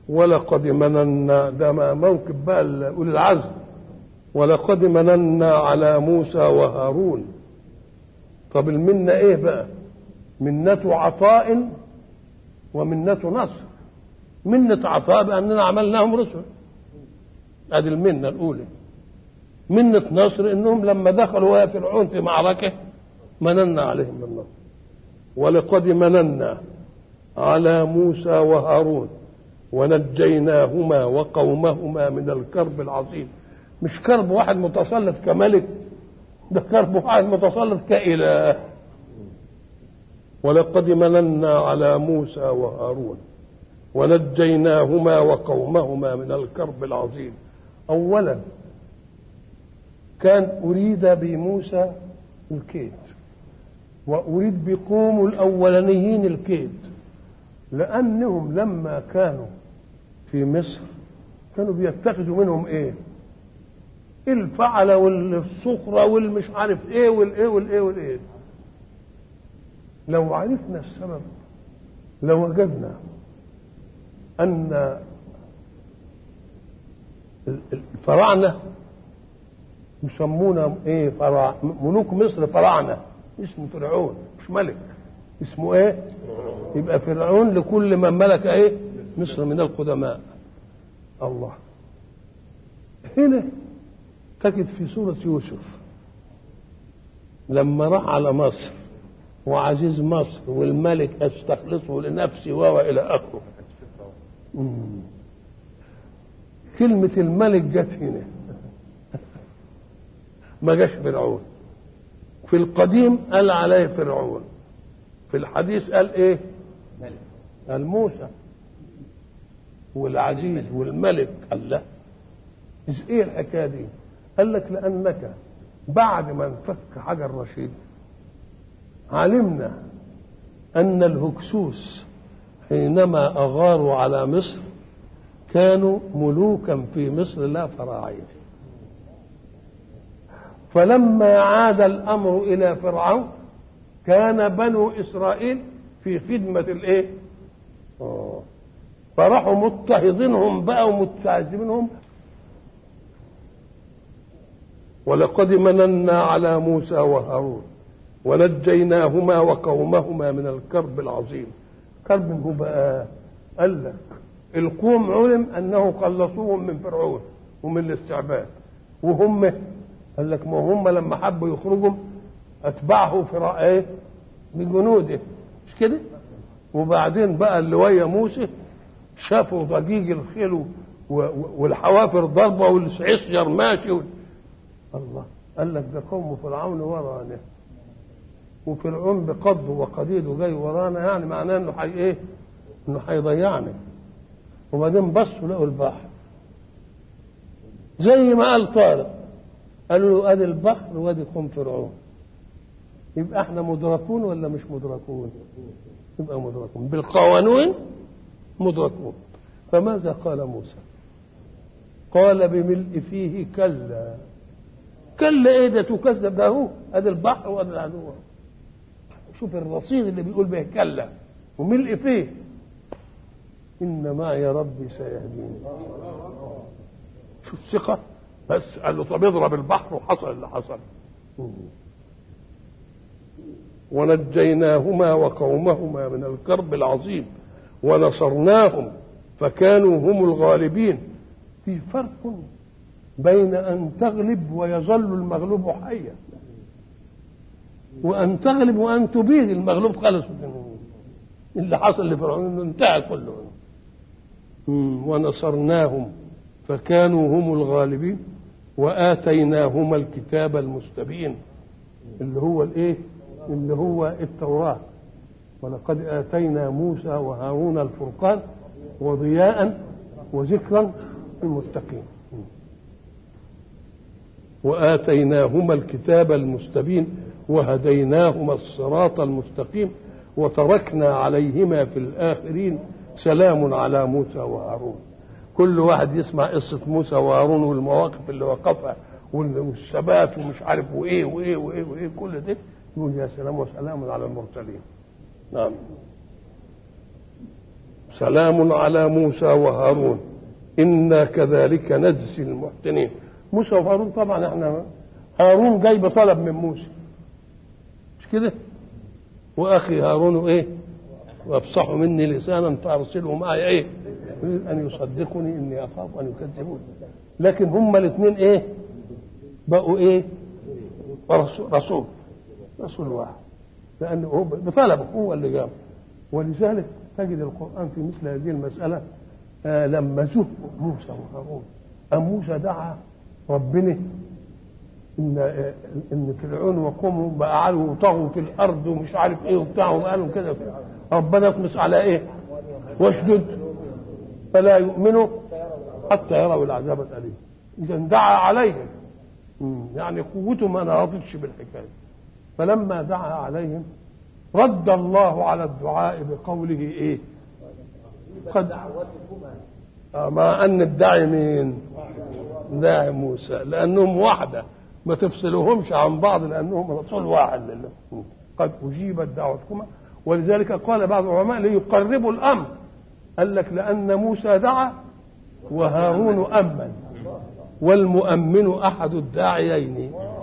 ولقد مننا ده موكب بقى أولي العزم ولقد مننا على موسى وهارون طب المنة ايه بقى منة عطاء ومنة نصر منة عطاء بأننا عملناهم رسل ادي المنة الأولى منة نصر انهم لما دخلوا يا فرعون في معركة مننا عليهم بالنصر ولقد مننا على موسى وهارون ونجيناهما وقومهما من الكرب العظيم مش كرب واحد متسلط كملك ده كرب واحد متسلط كإله ولقد مننا على موسى وهارون ونجيناهما وقومهما من الكرب العظيم اولا كان اريد بموسى الكيد واريد بقوم الاولانيين الكيد لانهم لما كانوا في مصر كانوا بيتخذوا منهم ايه الفعلة والصخرة والمش عارف ايه والايه والايه والايه لو عرفنا السبب لوجدنا ان الفراعنه يسمون ايه فرع ملوك مصر فراعنه اسمه فرعون مش ملك اسمه ايه يبقى فرعون لكل من ملك ايه مصر من القدماء الله هنا تجد في سورة يوسف لما راح على مصر وعزيز مصر والملك استخلصه لنفسي وهو الى اخره كلمة الملك جت هنا ما جاش فرعون في القديم قال عليه فرعون في الحديث قال ايه قال موسى والعزيز والملك قال لا ايه الحكايه دي قال لك لانك بعد ما انفك حجر رشيد علمنا ان الهكسوس حينما اغاروا على مصر كانوا ملوكا في مصر لا فراعين فلما عاد الامر الى فرعون كان بنو اسرائيل في خدمه الايه فراحوا مضطهدينهم بقى ومتعذبينهم ولقد مننا على موسى وهارون ونجيناهما وقومهما من الكرب العظيم كرب هو بقى قال لك القوم علم انه خلصوهم من فرعون ومن الاستعباد وهم قال لك ما هم لما حبوا يخرجوا اتبعه فرع ايه بجنوده مش كده وبعدين بقى اللي ويا موسى شافوا ضجيج الخيل والحوافر ضربه والعصير ماشي الله قال لك ده قوم فرعون ورانا وفرعون بقضه وقديده جاي ورانا يعني معناه انه حي ايه؟ انه هيضيعنا وبعدين بصوا لقوا البحر زي ما قال طارق قالوا له ادي البحر وادي قوم فرعون يبقى احنا مدركون ولا مش مدركون؟ يبقى مدركون بالقوانين مدركون فماذا قال موسى؟ قال بملء فيه كلا كلا ايه ده تكذب ده هو ادي البحر وادي العدو شوف الرصيد اللي بيقول به كلا وملء فيه ان معي ربي سيهديني شو الثقة بس قال له طب اضرب البحر وحصل اللي حصل ونجيناهما وقومهما من الكرب العظيم ونصرناهم فكانوا هم الغالبين في فرق بين ان تغلب ويظل المغلوب حيا وان تغلب وان تبيد المغلوب خلص اللي حصل لفرعون انه انتهى كله ونصرناهم فكانوا هم الغالبين واتيناهما الكتاب المستبين اللي هو الايه اللي هو التوراه ولقد اتينا موسى وهارون الفرقان وضياء وذكرا للمتقين واتيناهما الكتاب المستبين وهديناهما الصراط المستقيم وتركنا عليهما في الاخرين سلام على موسى وهارون كل واحد يسمع قصة موسى وهارون والمواقف اللي وقفها والثبات ومش عارف وايه وايه وايه وايه كل ده يقول يا سلام وسلام على المرسلين نعم سلام على موسى وهارون إنا كذلك نجزي المحسنين موسى وهارون طبعا احنا هارون جاي بطلب من موسى مش كده واخي هارون ايه وافصح مني لسانا فارسله معي ايه يريد ان يصدقني اني اخاف ان يكذبون لكن هما الاثنين ايه بقوا ايه رسول رسول, رسول واحد لانه هو بطلبه هو اللي جابه ولذلك تجد القران في مثل هذه المساله آه لما زهوا موسى وهارون أم موسى دعا ربنا ان ان فرعون وقومه بقى علوا وطغوا في الارض ومش عارف ايه وبتاع وقالوا كده ربنا اطمس على ايه؟ واشدد فلا يؤمنوا حتى يروا العذاب الاليم اذا دعا عليهم يعني قوته ما نهضتش بالحكايه فلما دعا عليهم رد الله على الدعاء بقوله ايه؟ قد مع ان الداعي مين؟ داعي موسى لانهم وحده ما تفصلوهمش عن بعض لانهم رسول واحد لله قد اجيبت دعوتكما ولذلك قال بعض العلماء ليقربوا الامر قال لك لان موسى دعا وهارون امن والمؤمن احد الداعيين